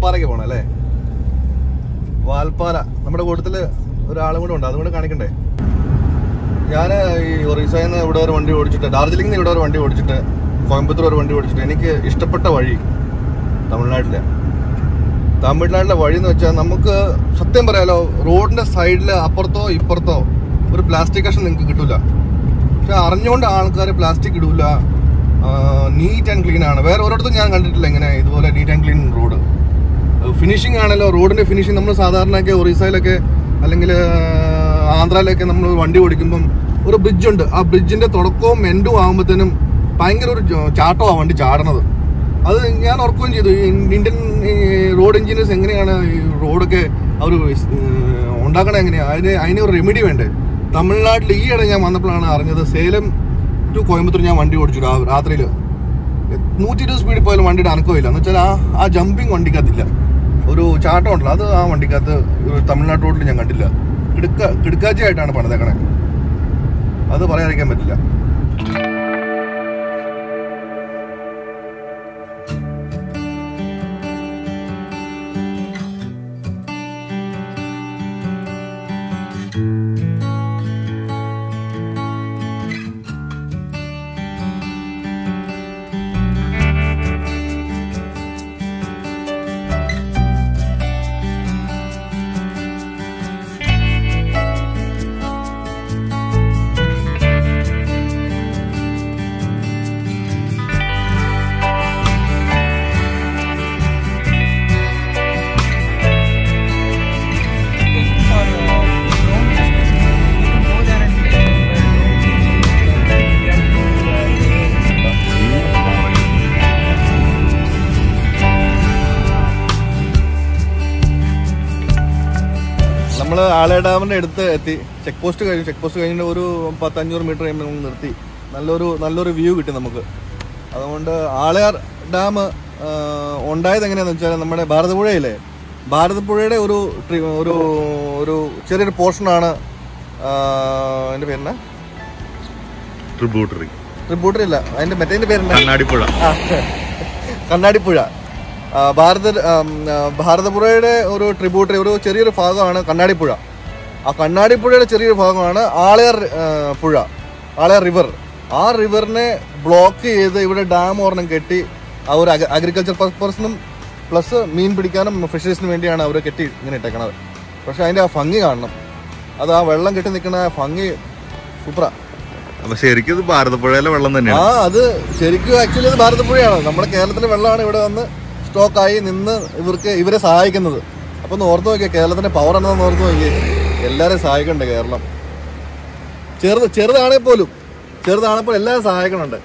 വാൽപ്പാറയ്ക്ക് പോണം അല്ലേ വാൽപ്പാറ നമ്മുടെ കൂട്ടത്തില് ഒരാളും കൂടെ ഉണ്ട് അതും കൂടെ കാണിക്കണ്ടേ ഞാൻ ഈ ഒറീസയിൽ നിന്ന് ഇവിടെ ഒരു വണ്ടി ഓടിച്ചിട്ട് ഡാർജിലിംഗിൽ നിന്ന് ഇവിടെ ഒരു വണ്ടി ഓടിച്ചിട്ട് കോയമ്പത്തൂർ ഒരു വണ്ടി ഓടിച്ചിട്ട് എനിക്ക് ഇഷ്ടപ്പെട്ട വഴി തമിഴ്നാട്ടിലെ തമിഴ്നാട്ടിലെ വഴി എന്ന് വെച്ചാൽ നമുക്ക് സത്യം പറയാലോ റോഡിന്റെ സൈഡിൽ അപ്പുറത്തോ ഇപ്പുറത്തോ ഒരു പ്ലാസ്റ്റിക് കഷ്ണം നിങ്ങൾക്ക് കിട്ടൂല പക്ഷെ അറിഞ്ഞുകൊണ്ട് ആൾക്കാർ പ്ലാസ്റ്റിക് ഇടൂല നീറ്റ് ആൻഡ് ക്ലീൻ ആണ് വേറെ ഒരിടത്തും ഞാൻ കണ്ടിട്ടില്ല ഇങ്ങനെ ഇതുപോലെ neat and clean road finishing ആണല്ലോ റോഡിന്റെ ഫിനിഷിംഗ് നമ്മൾ സാധാരണയൊക്കെ ഒറീസയിലൊക്കെ അല്ലെങ്കിൽ ആന്ധ്രയിലൊക്കെ നമ്മൾ വണ്ടി ഓടിക്കുമ്പം ഒരു ബ്രിഡ്ജ് ഉണ്ട് ആ ബ്രിഡ്ജിന്റെ തുടക്കവും എൻഡും ആകുമ്പോഴത്തേനും ഭയങ്കര ഒരു ച- ചാട്ടമാണ് വണ്ടി ചാടണത് അത് ഞാൻ ഓർക്കുകയും ചെയ്തു ഈ ഇന്ത്യൻ ഈ റോഡ് എഞ്ചിനീയേഴ്സ് എങ്ങനെയാണ് ഈ റോഡൊക്കെ അവർ ഉണ്ടാക്കണത് എങ്ങനെയാണ് അതിന് അതിന് ഒരു റെമഡി വേണ്ടേ തമിഴ്നാട്ടിൽ ഈയിടെ ഞാൻ വന്നപ്പോഴാണ് അറിഞ്ഞത് സേലം ടു കോയമ്പത്തൂർ ഞാൻ വണ്ടി ഓടിച്ചു രാത്രിയിൽ നൂറ്റി ഇരുപത് സ്പീഡിൽ പോയാലും വണ്ടിയുടെ അനക്കമില്ല എന്ന് വെച്ചാൽ ആ ആ ജമ്പിങ് വണ്ടിക്കകത്തില്ല ഒരു ചാട്ടം ഉണ്ടല്ലോ അത് ആ വണ്ടിക്കകത്ത് ഒരു തമിഴ്നാട് റോഡിൽ ഞാൻ കണ്ടില്ല കിടുക്ക കിടുക്കാച്ചയായിട്ടാണ് പണിതേക്കണേ അത് പറയാതിരിക്കാൻ പറ്റില്ല for uh, drone business, you need to go there and take uh, drone CG, uh, you have to do, uh, നമ്മൾ ആളെ ഡാമിന്റെ അടുത്ത് എത്തി ചെക്ക് പോസ്റ്റ് കഴിഞ്ഞു ചെക്ക് പോസ്റ്റ് കഴിഞ്ഞിട്ട് ഒരു പത്തഞ്ഞൂറ് മീറ്റർ കഴിയുമ്പോൾ നമ്മൾ നിർത്തി നല്ലൊരു നല്ലൊരു വ്യൂ കിട്ടി നമുക്ക് അതുകൊണ്ട് ആളയാർ ഡാം ഉണ്ടായത് എങ്ങനെയാന്ന് വെച്ചാൽ നമ്മുടെ ഭാരതപ്പുഴയിലെ ഭാരതപ്പുഴയുടെ ഒരു ട്രി- ഒരു ഒരു ചെറിയൊരു പോർഷനാണ് എൻ്റെ പേരെന്നാ ട്രിബ്യൂട്ടറി ട്രിബ്യൂട്ടറി അല്ല അതിന്റെ മറ്റേ പേരെന്നാ കണ്ണാടിപ്പുഴ ആ, കണ്ണാടിപ്പുഴ ആ, ഭാരത ആം, ആ, ഭാരതപ്പുഴയുടെ ഒരു ട്രിബ്യൂട്ടറി ഒരു ചെറിയൊരു ഭാഗമാണ് കണ്ണാടിപ്പുഴ ആ കണ്ണാടിപ്പുഴയുടെ ചെറിയൊരു ഭാഗമാണ് ആളയാർ ആ, പുഴ ആളയാർ റിവർ ആ റിവറിനെ ബ്ലോക്ക് ചെയ്ത് ഇവിടെ ഡാം ഒരെണ്ണം കെട്ടി ആ ഒരു അഗ്രികൾച്ചർ പർപ്പസിനും പ്ലസ് മീൻ പിടിക്കാനും ഫിഷറീസിനും വേണ്ടിയാണ് അവർ കെട്ടി ഇങ്ങനെ ഇട്ടേക്കണത് പക്ഷെ അതിന്റെ ആ ഭംഗി കാണണം അത് ആ വെള്ളം കെട്ടി നിൽക്കുന്ന ആ ഭംഗി സൂപ്പറാ അപ്പൊ ശരിക്കും ഇത് ഭാരതപ്പുഴയിലെ വെള്ളം ആ തന്നെയാണ് അത് ശരിക്കും ആക്ച്വലി അത് ഭാരതപ്പുഴയാണ് നമ്മുടെ കേരളത്തിലെ വെള്ളമാണ് ഇവിടെ വന്ന് സ്റ്റോക്കായി നിന്ന് ഇവർക്ക് ഇവരെ സഹായിക്കുന്നത് അപ്പൊ ഒന്ന് ഓർത്ത് നോക്കിയ കേരളത്തിന്റെ പവർ എന്താണെന്ന് ഓർത്ത് നോക്കിയേ എല്ലാരെയും സഹായിക്കണ്ടേ കേരളം ചെറുത് ചെറുതാണെ പോലും ചെറുതാണെ പോലും എല്ലാവരും സഹായിക്കണുണ്ട്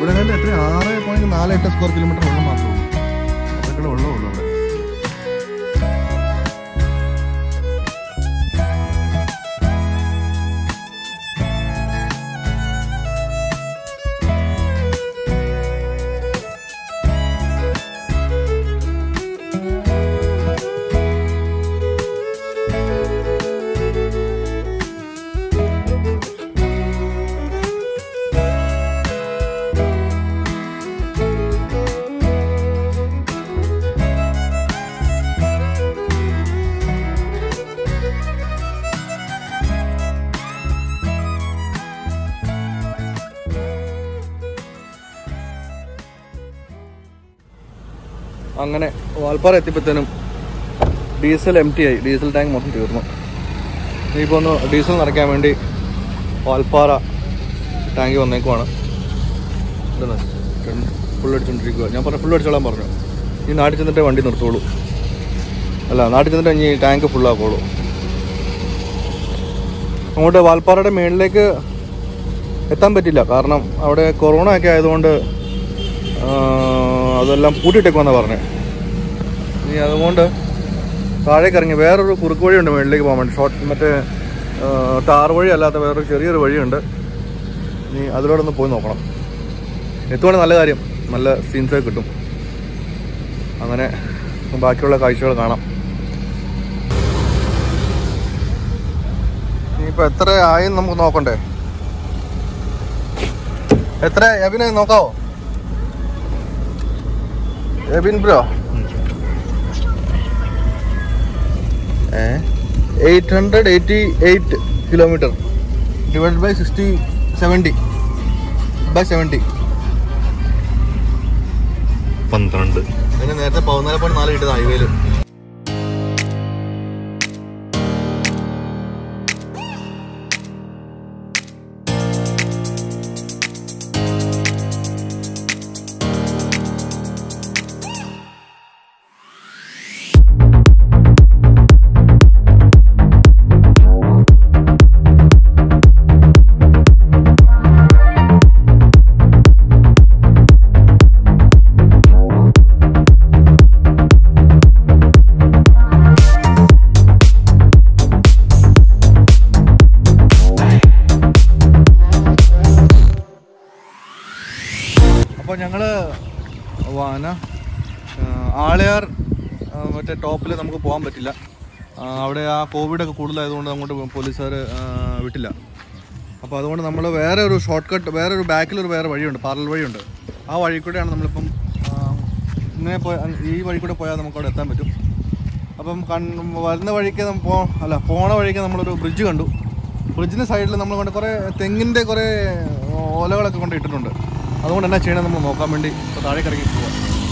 ഇവിടെ കണ്ട് എത്ര ആറ് പോയിന്റ് നാല് എട്ട് സ്ക്വയർ കിലോമീറ്റർ വെള്ളം മാത്രമേ ഉള്ളൂ അതൊക്കെ വെള്ളമേ ഉള്ളൂ അവിടെ അങ്ങനെ വാൽപ്പാറ എത്തിയപ്പോഴത്തേനും ഡീസൽ എം ടി ആയി ഡീസൽ ടാങ്ക് മൊത്തം തീർന്നു ഇനിയിപ്പോൾ ഒന്ന് ഡീസൽ നിറയ്ക്കാൻ വേണ്ടി വാൽപ്പാറ ടാങ്ക് വന്നേക്കുവാണ് ഫുൾ അടിച്ചോണ്ടിരിക്കുക ഞാൻ പറഞ്ഞു ഫുൾ അടിച്ചോളാൻ പറഞ്ഞു ഈ നാട്ടിൽ ചെന്നിട്ടേ വണ്ടി നിർത്തുള്ളൂ അല്ല നാട്ടിൽ ചെന്നിട്ട് ഇനി ടാങ്ക് ഫുള്ളാക്കുള്ളൂ അങ്ങോട്ട് വാൽപ്പാറയുടെ മേളിലേക്ക് എത്താൻ പറ്റില്ല കാരണം അവിടെ കൊറോണ ഒക്കെ ആയതുകൊണ്ട് ആ, അതെല്ലാം പൂട്ടിയിട്ടേക്കുമെന്നാണ് പറഞ്ഞത് ഇനി അതുകൊണ്ട് താഴേക്ക് ഇറങ്ങി വേറൊരു കുറുക്ക് വഴിയുണ്ട് മേളിലേക്ക് പോകാൻ വേണ്ടി ഷോർട്ട് മറ്റേ ആ, ടാർ വഴി അല്ലാത്ത വേറൊരു ചെറിയൊരു വഴിയുണ്ട് ഇനി അതിലൂടെ ഒന്ന് പോയി നോക്കണം എത്തുവാണെങ്കിൽ നല്ല കാര്യം നല്ല സീൻസൊക്കെ കിട്ടും അങ്ങനെ ബാക്കിയുള്ള കാഴ്ചകൾ കാണാം ഇനിയിപ്പോൾ എത്ര ആയി നമുക്ക് നോക്കണ്ടേ എത്ര എബിനെ നോക്കാവോ Abin bro uh eight hundred eighty eight kilometre divide by sixty seventy by seventy പന്ത്രണ്ട് അതിന് നേരത്തെ പതിനാല് പോയിന്റ് നാല് കിട്ടുന്ന ഹൈവേയിൽ അപ്പോൾ ഞങ്ങൾ വാന ആളയാർ ആ, മറ്റേ ടോപ്പിൽ നമുക്ക് പോകാൻ പറ്റില്ല ആ, അവിടെ ആ കോവിഡൊക്കെ കൂടുതലായതുകൊണ്ട് അങ്ങോട്ട് പോലീസുകാർ വിട്ടില്ല അപ്പോൾ അതുകൊണ്ട് നമ്മൾ വേറെ ഒരു ഷോർട്ട് കട്ട് വേറെ ഒരു ബാക്കിലൊരു വേറെ വഴിയുണ്ട് പാർലൽ വഴിയുണ്ട് ആ വഴി കൂടെയാണ് നമ്മളിപ്പം ആ, ഇങ്ങനെ പോയ ഈ വഴി കൂടെ പോയാൽ നമുക്ക് അവിടെ എത്താൻ പറ്റും അപ്പം കൺ വരുന്ന വഴിക്ക് നമ്മ പോ അല്ല പോണ വഴിക്ക് നമ്മളൊരു ബ്രിഡ്ജ് കണ്ടു ബ്രിഡ്ജിൻ്റെ സൈഡിൽ നമ്മൾ കൊണ്ട് കുറേ തെങ്ങിൻ്റെ കുറേ ഓലകളൊക്കെ കൊണ്ട് ഇട്ടിട്ടുണ്ട് അതുകൊണ്ട് എന്നാ ചെയ്യണം നമ്മൾ നോക്കാൻ വേണ്ടി ഇപ്പോൾ താഴേക്ക് ഇറങ്ങി പോവാം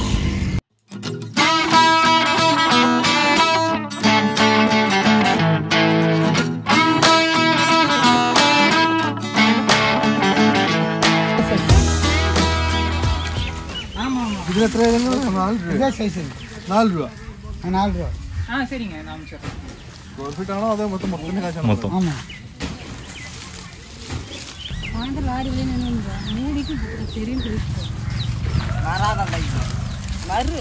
ஆமா ஆமா ഇതിന് എത്ര നാല് രൂപ இதே சைஸ் നാല് രൂപ நாலு ரூபா ஆ சரிங்க நான் அனுப்பிச்சிடுறேன் സ്ക്വയർ ഫീറ്റ് ആണോ അതോ മൊത്തം മൊത്തം കാശാണോ മൊത്തം ஆமாம் அந்த லாரியில நின்று மூடிக்கு தெரியும் வரு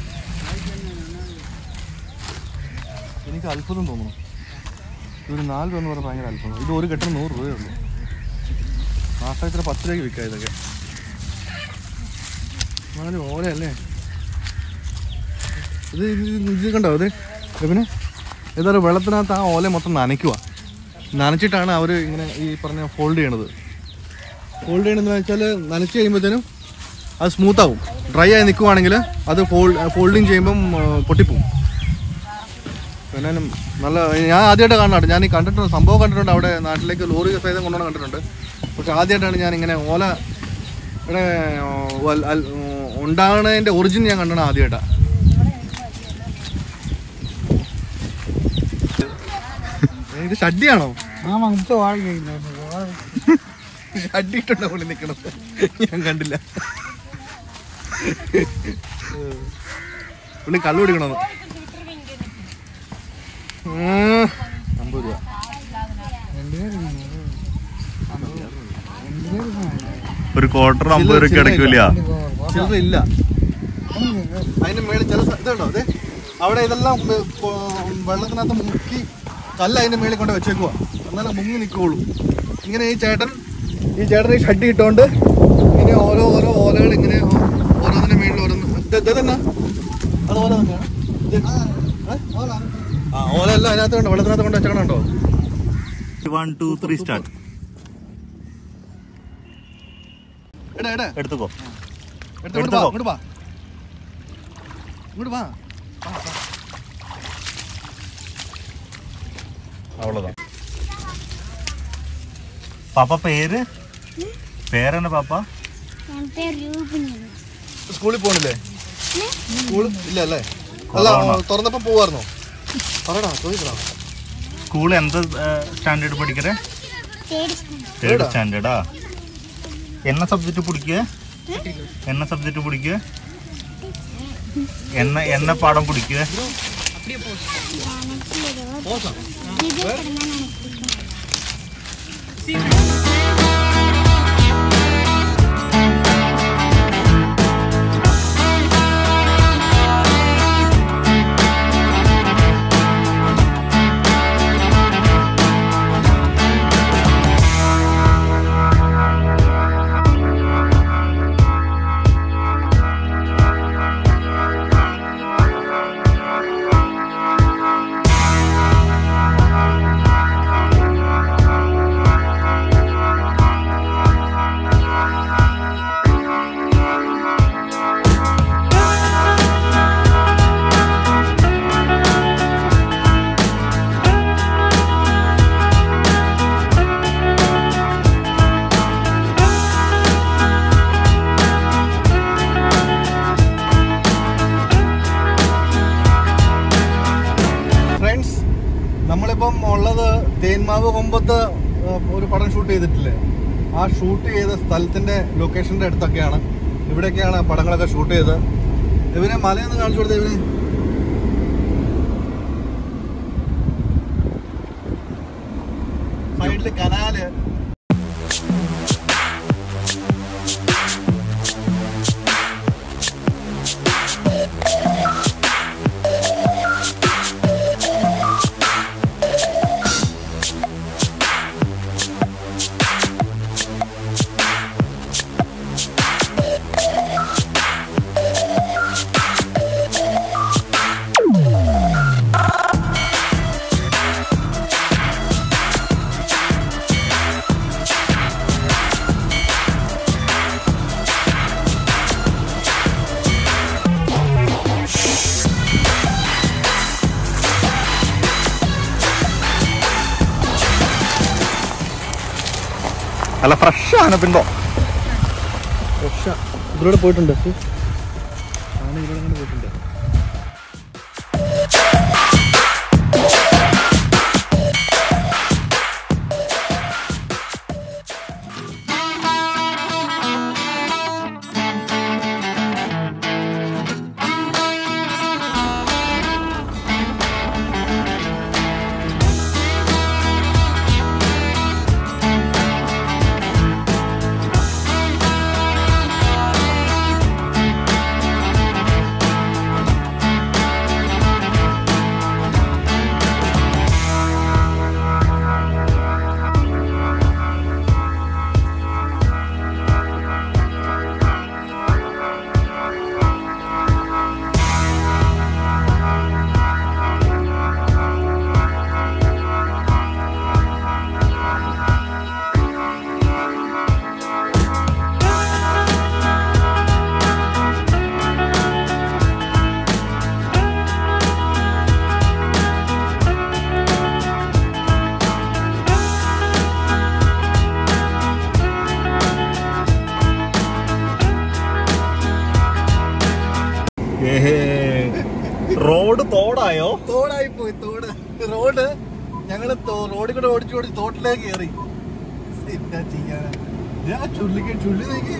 എനിക്ക് അത്ഭുതം തോന്നുന്നു ഒരു നാല് രൂപ എന്ന് പറഞ്ഞാൽ ഭയങ്കര അത്ഭുതം ഇത് ഒരു കെട്ടിന് നൂറ് രൂപയേ ഉള്ളൂ മാസത്തിൽ പത്ത് രൂപയ്ക്ക് വിൽക്കാം ഇതൊക്കെ നാല് ഓലയല്ലേ ഇത് ഇത് ഇത് കണ്ടോ ഇത് പിന്നെ ഏതായാലും വെള്ളത്തിനകത്ത് ആ ഓല മൊത്തം നനയ്ക്കുക നനച്ചിട്ടാണ് അവർ ഇങ്ങനെ ഈ പറഞ്ഞ ഫോൾഡ് ചെയ്യണത് ഫോൾഡ് ചെയ്യണമെന്ന് വെച്ചാൽ നനച്ച് കഴിയുമ്പോഴത്തേനും അത് സ്മൂത്ത് ആവും ഡ്രൈ ആയി നിൽക്കുവാണെങ്കിൽ അത് ഫോൾഡ് ഫോൾഡിങ് ചെയ്യുമ്പം ആ, പൊട്ടിപ്പോവും പിന്നെ നല്ല ഞാൻ ആദ്യമായിട്ട് കാണുന്നുണ്ട് ഞാൻ ഈ കണ്ടിട്ടുണ്ട് സംഭവം കണ്ടിട്ടുണ്ട് അവിടെ നാട്ടിലേക്ക് ലോറി സഹിതം കൊണ്ടുവന്ന് കണ്ടിട്ടുണ്ട് പക്ഷെ ആദ്യമായിട്ടാണ് ഞാൻ ഇങ്ങനെ ഓല ഇവിടെ ഉണ്ടാകുന്നതിൻ്റെ ഒറിജിൻ ഞാൻ കണ്ടത് ആദ്യമായിട്ടാണ് ഇത് ഷഡ്ഡിയാണോ ஆமாங்க இப்போ வாழ்க்கை ഷഡ്ഡി ഇട്ടുണ്ടോ പുള്ളി നിൽക്കണത് ഞാൻ കണ്ടില്ല പുള്ളി കള്ളു കുടിക്കണത് ഉം. അമ്പത് രൂപ ரெண்டு பேர் இருக்காங்க. ரெண்டு பேர் இருக்காங்க ഒരു ക്വാർട്ടർ അമ്പത് രൂപ അടക്കൂല ചില്ലറ ഇല്ല അതിന്റെ മേളിൽ ചില സ്ഥ- ഇതുണ്ടോ അതെ അവിടെ ഇതെല്ലാം വെ- കൊ- വെള്ളത്തിനകത്ത് മുക്കി കല്ല് അതിന്റെ മേളിൽ കൊണ്ട് വെച്ചേക്കുവാ എന്നാലും മുങ്ങി നിൽക്കുള്ളൂ ഇങ്ങനെ ഈ ചേട്ടൻ ഈ ചേട്ടൻ ഈ ഷഡ്ഡി ഇട്ടോണ്ട് ഇങ്ങനെ ഓരോ ഓരോ ഓലകൾ ഇങ്ങനെ ഓ- ഓരോന്നിന്റെ മേളിൽ ഓരോന്ന് ഇത് ഇത് തന്നെ അത് ഓല തന്നെയാണ് ഇത് ഏ? ആ ഓല എല്ലാം അതിനകത്ത് കൊണ്ട് വെള്ളത്തിനകത്ത് കൊണ്ട് വെച്ചേക്കണുണ്ടോ വൺ ടു ത്രീ സ്റ്റാർട്ട് എടാ എടാ എടുത്തുക്കോ എടുത്ത് ഇങ്ങോട്ട് വാ, ഇങ്ങോട്ട് വാ ഇങ്ങോട്ട് വാ അവളതാ പാപ്പ പേര് പേരെന്നെ പാപ്പ എൻ പേര് രൂപിണി സ്കൂളിൽ പോണില്ലേ സ്കൂൾ ഇല്ല അല്ലേ അല്ല കൊറോണ. തുറന്നപ്പോ പോവായിരുന്നോ പറയടാ ചോദിക്കടാ സ്കൂൾ എന്ത് സ്റ്റാൻഡേർഡ് പഠിക്കറേ തേർഡ് തേർഡ് Third ആ? സ്റ്റാൻഡേർഡா என்ன சப்ஜெக்ட் பிடிக்க என்ன சப்ஜெக்ட் பிடிக்க என்ன என்ன பாடம் பிடிக்க எனக்கு പോസാ விஜய் படம் தான் எனக்கு பிடிக்கும் ഫ്രണ്ട്സ് നമ്മളിപ്പം ഉള്ളത് തേന്മാവ് കൊമ്പത്ത് ആ, ഒരു പടം ഷൂട്ട് ചെയ്തിട്ടില്ലേ ആ ഷൂട്ട് ചെയ്ത സ്ഥലത്തിന്റെ ലൊക്കേഷന്റെ അടുത്തൊക്കെയാണ് ഇവിടെയൊക്കെയാണ് പടങ്ങളൊക്കെ ഷൂട്ട് ചെയ്തത് ഇവരെ മലയൊന്ന് കാണിച്ചു കൊടുത്തേ ഇവന് സൈഡില് കനാല് അല്ല ഫ്രഷ് ആണ് പിണ്ടോ പക്ഷെ ഇതിലൂടെ പോയിട്ടുണ്ട് ആണ് ഇതിലൂടെ അങ്ങനെ പോയിട്ടുണ്ട് റോഡ് തോടായോ തോടായി പോയി തോട് റോഡ് ഞങ്ങള് തോ- റോഡിൽ കൂടെ ഓടിച്ചു ഓടിച്ച് തോട്ടിലേക്ക് കയറി എന്നാ ചെയ്യാനാ ഞാൻ ചുള്ളിക്ക് ചുള്ളി നോക്കി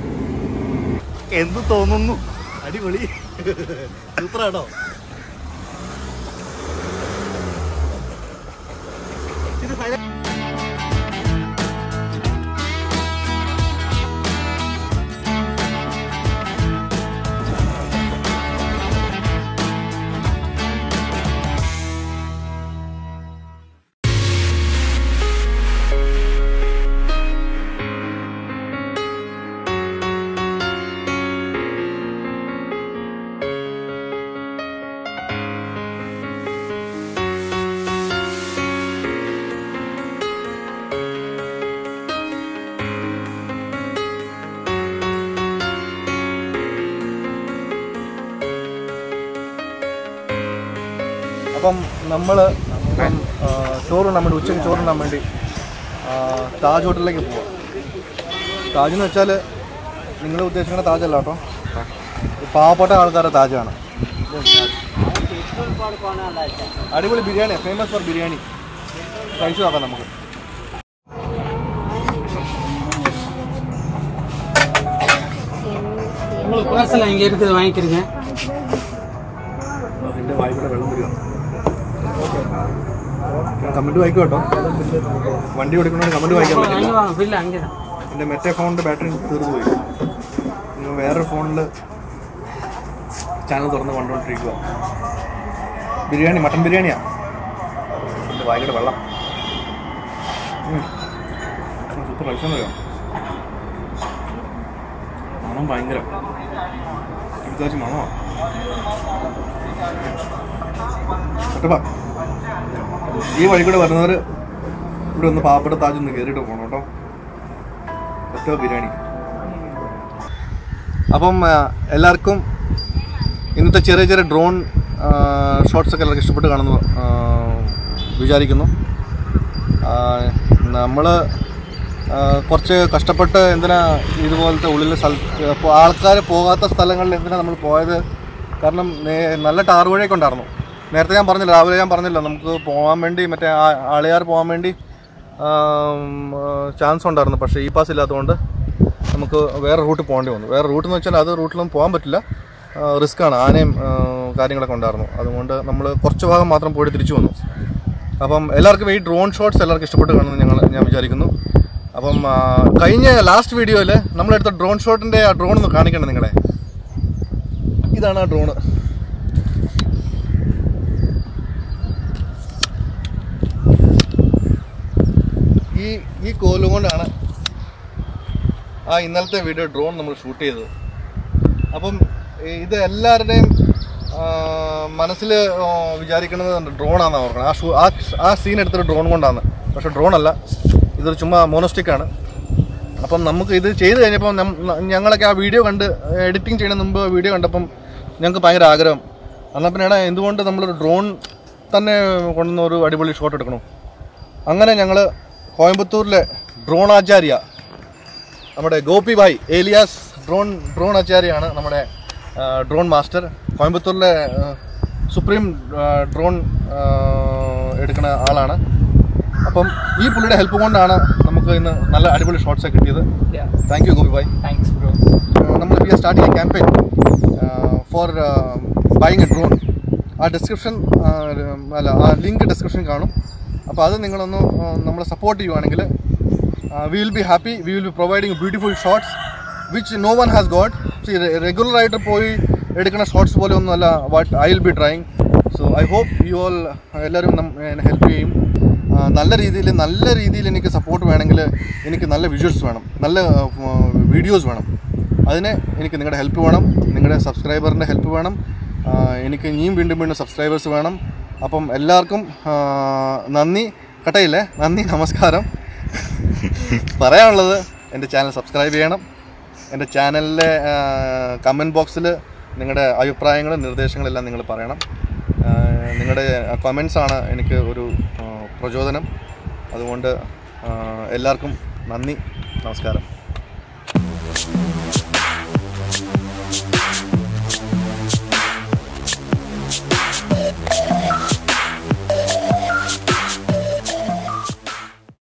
എന്ത് തോന്നുന്നു അടിപൊളി സൂപ്പറാണോ ഇത് സൈലന്റ് അപ്പം നമ്മൾ ചോറുണ്ണാൻ വേണ്ടി ഉച്ചയ്ക്ക് ചോറുണ്ണാൻ വേണ്ടി ആ, താജ് ഹോട്ടലിലേക്ക് പോവാം താജ് എന്ന് വെച്ചാൽ നിങ്ങൾ ഉദ്ദേശിക്കുന്ന താജല്ല കേട്ടോ ഇത് പാവപ്പെട്ട ആൾക്കാരുടെ താജാണ് അടിപൊളി ബിരിയാണി ഫേമസ് ഫോർ ബിരിയാണി കഴിച്ചു നോക്കാം നമുക്ക് உங்களுக்கு பார்சல் இங்கே இருக்குது வாங்கிக்கிறீங்க എൻ്റെ വായിക്കൂടെ വെള്ളം വരിക കമൻറ്റ് വായിക്കും കേട്ടോ വണ്ടി ഓടിക്കണമെങ്കിൽ കമൻറ്റ് വായിക്കാൻ പറ്റില്ല அங்கே வாங்க பில்லு அங்கே தான் എൻ്റെ മറ്റേ ഫോണിൻ്റെ ബാറ്ററി തീർന്നു പോയി ഇനി വേറൊരു ഫോണിൽ ചാനൽ തുറന്ന് കണ്ടുകൊണ്ടിരിക്കുക ബിരിയാണി മട്ടൻ ബിരിയാണിയാ എൻ്റെ വായിക്കടെ വെള്ളം സൂപ്പർ കഴിച്ചാൽ അറിയാം മണം ഭയങ്കര എടുത്താച്ച് മണമാണ് കേട്ടോ ഈ വഴി കൂടെ വരുന്നവർ ഇവിടെ ഒന്ന് പാവപ്പെട്ട താജ് ഒന്ന് കയറിയിട്ട് പോകണം കേട്ടോ ഒറ്റ ബിരിയാണി അപ്പം ആ, എല്ലാവർക്കും ഇന്നത്തെ ചെറിയ ചെറിയ ഡ്രോൺ ഷോട്ട്സ് ഒക്കെ എല്ലാവർക്കും ഇഷ്ടപ്പെട്ട് കാണുന്നു ആ, വിചാരിക്കുന്നു നമ്മൾ കുറച്ച് കഷ്ടപ്പെട്ട് എന്തിനാ ഇതുപോലത്തെ ഉള്ളിൽ സ്ഥല ആൾക്കാർ പോകാത്ത സ്ഥലങ്ങളിൽ എന്തിനാ നമ്മൾ പോയത് കാരണം നേ- നല്ല ടാർ വഴിയൊക്കെ ഉണ്ടായിരുന്നു നേരത്തെ ഞാൻ പറഞ്ഞില്ല രാവിലെ ഞാൻ പറഞ്ഞില്ല നമുക്ക് പോകാൻ വേണ്ടി മറ്റേ ആ- ആളിയാർ പോകാൻ വേണ്ടി ചാൻസ് ഉണ്ടായിരുന്നു പക്ഷേ ഈ പാസ് ഇല്ലാത്തതുകൊണ്ട് നമുക്ക് വേറെ റൂട്ട് പോകേണ്ടി വന്നു വേറെ റൂട്ട് എന്ന് വെച്ചാൽ അത് റൂട്ടിലൊന്നും പോകാൻ പറ്റില്ല റിസ്ക് ആണ് ആനയും ആ, കാര്യങ്ങളൊക്കെ ഉണ്ടായിരുന്നു അതുകൊണ്ട് നമ്മൾ കുറച്ച് ഭാഗം മാത്രം പോയി തിരിച്ചു വന്നു അപ്പം എല്ലാവർക്കും ഈ ഡ്രോൺ ഷോട്ട്സ് എല്ലാവർക്കും ഇഷ്ടപ്പെട്ട് കാണുമെന്ന് ഞങ്ങൾ ഞാൻ വിചാരിക്കുന്നു അപ്പം ആ, കഴിഞ്ഞ ലാസ്റ്റ് വീഡിയോയിൽ നമ്മളെടുത്ത ഡ്രോൺ ഷോട്ടിൻ്റെ ആ ഡ്രോൺ ഒന്ന് കാണിക്കണം നിങ്ങളെ ഇതാണ് ആ ഡ്രോണ് ഈ ഈ കോലും കൊണ്ടാണ് ആ ഇന്നലത്തെ വീഡിയോ ഡ്രോൺ നമ്മൾ ഷൂട്ട് ചെയ്തത് അപ്പം ഇത് എല്ലാവരുടെയും മനസ്സിൽ വിചാരിക്കുന്നത് ഡ്രോണാണെന്ന് ഓർക്കണം ആ ഷൂ ആ ആ സീൻ എടുത്തൊരു ഡ്രോൺ കൊണ്ടാണ് പക്ഷെ ഡ്രോൺ അല്ല ഇതൊരു ചുമ്മാ മോണോസ്റ്റിക് ആണ് അപ്പം നമുക്ക് ഇത് ചെയ്ത് കഴിഞ്ഞപ്പോൾ നം- ന- ഞങ്ങളൊക്കെ ആ വീഡിയോ കണ്ട് എഡിറ്റിംഗ് ചെയ്യുന്ന മുമ്പ് വീഡിയോ കണ്ടപ്പം ഞങ്ങൾക്ക് ഭയങ്കര ആഗ്രഹം എന്നാൽ പിന്നെ എടാ എന്തുകൊണ്ട് നമ്മളൊരു ഡ്രോൺ തന്നെ കൊണ്ടുവന്ന ഒരു അടിപൊളി ഷോട്ട് എടുക്കണോ അങ്ങനെ ഞങ്ങൾ കോയമ്പത്തൂരിലെ ഡ്രോണാചാര്യ നമ്മുടെ Gopi bhai alias drone drone ആചാര്യാണ് നമ്മുടെ ആ, ഡ്രോൺ മാസ്റ്റർ കോയമ്പത്തൂരിലെ ആ, സുപ്രീം ആ, ഡ്രോൺ ആ, എടുക്കുന്ന ആളാണ് അപ്പം ഈ പുള്ളിയുടെ ഹെൽപ്പ് കൊണ്ടാണ് നമുക്ക് ഇന്ന് നല്ല അടിപൊളി ഷോട്ട്സ് കിട്ടിയത് thank you Gopi bhai thanks bro നമ്മൾ we are starting a campaign for buying a drone ആ ഡിസ്ക്രിപ്ഷൻ അല്ല ആ ലിങ്ക് ഡിസ്ക്രിപ്ഷൻ കാണും അപ്പോൾ അത് നിങ്ങളൊന്ന് ആ, നമ്മളെ സപ്പോർട്ട് ചെയ്യുവാണെങ്കിൽ we will be happy we will be providing beautiful shots which no one has got regular ആയിട്ട് പോയി എടുക്കുന്ന ഷോട്ട്സ് പോലെ ഒന്നുമല്ല what I will be trying so I hope you all എല്ലാവരും എന്നെ ഹെൽപ്പ് ചെയ്യും ആ, നല്ല രീതിയിൽ നല്ല രീതിയിൽ എനിക്ക് സപ്പോർട്ട് വേണമെങ്കിൽ എനിക്ക് നല്ല വിഷ്വൽസ് വേണം നല്ല വീഡിയോസ് വേണം അതിന് എനിക്ക് നിങ്ങളുടെ ഹെൽപ്പ് വേണം നിങ്ങളുടെ സബ്സ്ക്രൈബറിൻ്റെ ഹെൽപ്പ് വേണം ആ, എനിക്ക് ഇനിയും വീണ്ടും വീണ്ടും സബ്സ്ക്രൈബേഴ്സ് വേണം അപ്പം എല്ലാവർക്കും ആ, നന്ദി കട്ടയില്ലേ നന്ദി നമസ്കാരം പറയാനുള്ളത് എൻ്റെ ചാനൽ സബ്സ്ക്രൈബ് ചെയ്യണം എൻ്റെ ചാനലിലെ കമൻറ്റ് ബോക്സിൽ നിങ്ങളുടെ അഭിപ്രായങ്ങളും നിർദ്ദേശങ്ങളെല്ലാം നിങ്ങൾ പറയണം ആ, നിങ്ങളുടെ കമൻസ് ആണ് എനിക്ക് ഒരു ആ, പ്രചോദനം അതുകൊണ്ട് ആ, എല്ലാവർക്കും നന്ദി നമസ്കാരം